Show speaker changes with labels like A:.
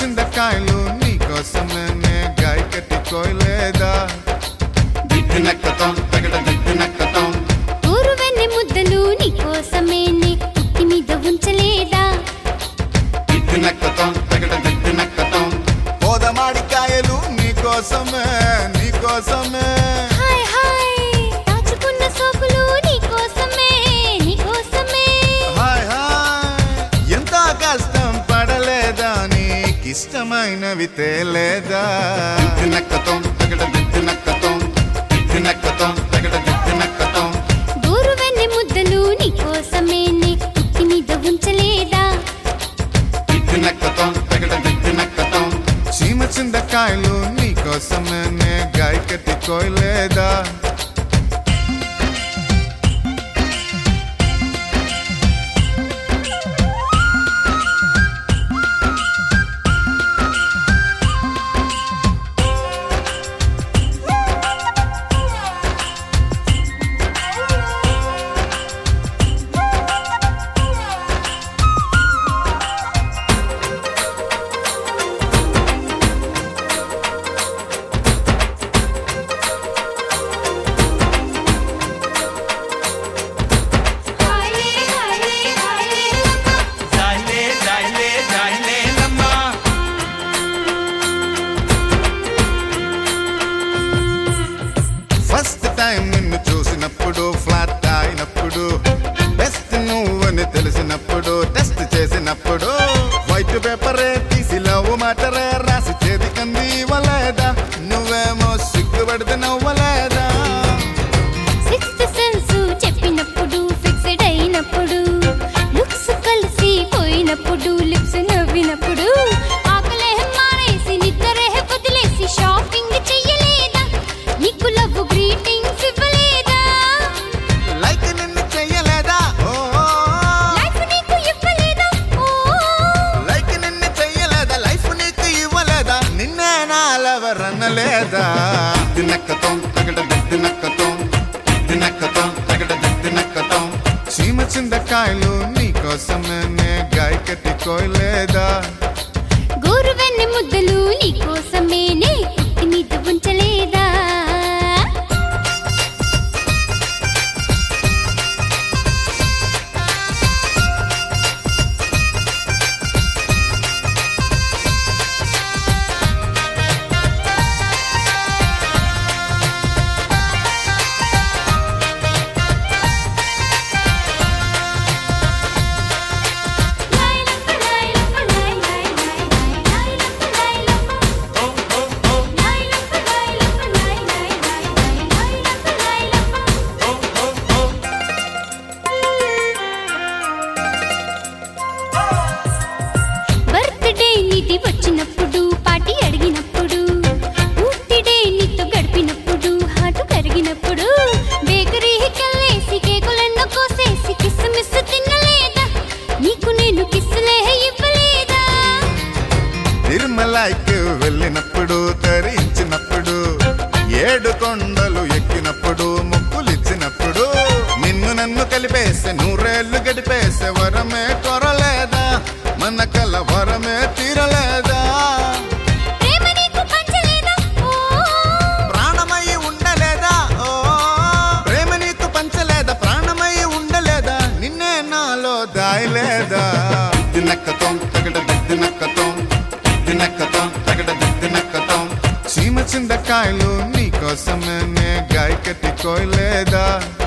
A: చింతకాయలు నీకోసమే గాయ కట్టి కోయలేదా దిద్దినక్కతం తగడ దిద్దినక్కతం
B: ఊరు వెన్నె ముద్దలు నీకోసమే నే పుట్టి మీద ఉంచలేదా
A: దిద్దినక్కతం తగడ దిద్దినక్కతం పోదమాడికాయలు నీకోసమే నీకోసమే
B: హాయ్ హాయ్ దాచుకున్న సోకులు నీకోసమే నీకోసమే
A: హాయ్ హాయ్ ఎంత కష్టం పడలేదా నీకిష్టమైనవి తేలేదా దిద్దినక్కతం తగడ దిద్దినక్కతం దిద్దినక్కతం తగడ దిద్దినక్కతం
B: ఊరు వెన్నె ముద్దలు నీకోసమే నే పుట్టి మీద ఉంచలేదా
A: దిద్దినక్కతం తగడ దిద్దినక్కతం చీమ చింతకాయలు నీకోసమే గాయ కట్టి కోయలేదా
C: జాయిలే జాయిలే జాయిలే నమ్మా
A: ఫస్ట్ టైం నిన్ను చూసినప్పుడు ఫ్లాట్ అయినప్పుడు బెస్ట్ నువ్వని తెలిసినప్పుడు టెస్ట్ చేసినప్పుడు వైట్ పేపరే తీసి లవ్ మాటరే రాసి చేతికంది ఇవ్వలేదా నువ్వేమో సిగ్గుపడితే నవ్వలేదా
B: సిక్స్త్ సెన్స్ చెప్పినప్పుడు ఫిక్స్డ్ అయినప్పుడు లుక్స్ కలిసి పోయినప్పుడు లిప్స్ నవ్వినప్పుడు ఆకలే మానేసి నిద్రే వదిలేసి షాపింగ్ చెయ్యలేదా నీకు లవ్ గ్రీటింగ్స్ ఇవ్వలేదా
A: లైక్ నిన్ను చెయ్యలేదా ఓ
B: లైఫ్ నీకు ఇవ్వలేదా ఓ
A: లైక్ నిన్ను చెయ్యలేదా లైఫ్ నీకు ఇవ్వలేదా నిన్నే నా లవర్ అనలేదా దినక్కతం తగడ దినక్కతం దినక్కతం తగడ దినక్కతం చీమ చింతకాయలు నీకోసమే గాయ కట్టి కోయలేదా
B: గోరు వెన్నె ముద్దలు నీకోసమేనే పుట్టి మీద ఉంచలేదా
C: ఓ ఓ ఓ ఓ ఓ ఓ
B: బర్త్డే నీది వచ్చినప్పుడు పార్టీ అడిగినప్పుడు పూర్తిడే నీతో గడిపినప్పుడు హాటు కరిగినప్పుడు బేకరీకి వెళ్ళేసి కేకులెన్నో కోసేసి కిస్ మిస్ తినలేదా నీకు నేను కిస్సులే ఇవ్వలేదా
A: తిరుమలకి వెళ్ళినప్పుడు తరించినప్పుడు ఏడు కొండలు ఎక్కినప్పుడు ముక్కులిచ్చినప్పుడు నిన్ను నన్ను కలిపేసే నూరేళ్లు గడిపేసే వరమే కొరలేదా మన కల వరమే తీరలేదా
B: ప్రేమ నీకు పంచలేదా ఓ
A: ప్రాణమై ఉండలేదా ఓ ప్రేమ నీకు పంచలేదా ప్రాణమై ఉండలేదా నిన్నే నాలో దాయలేదా దినక్కతం తగడ దినక్కతం దినక్కతం తగడ దినక్కతం చీమ చింతకాయలు నీకోసమే గాయ కట్టి కోయలేదా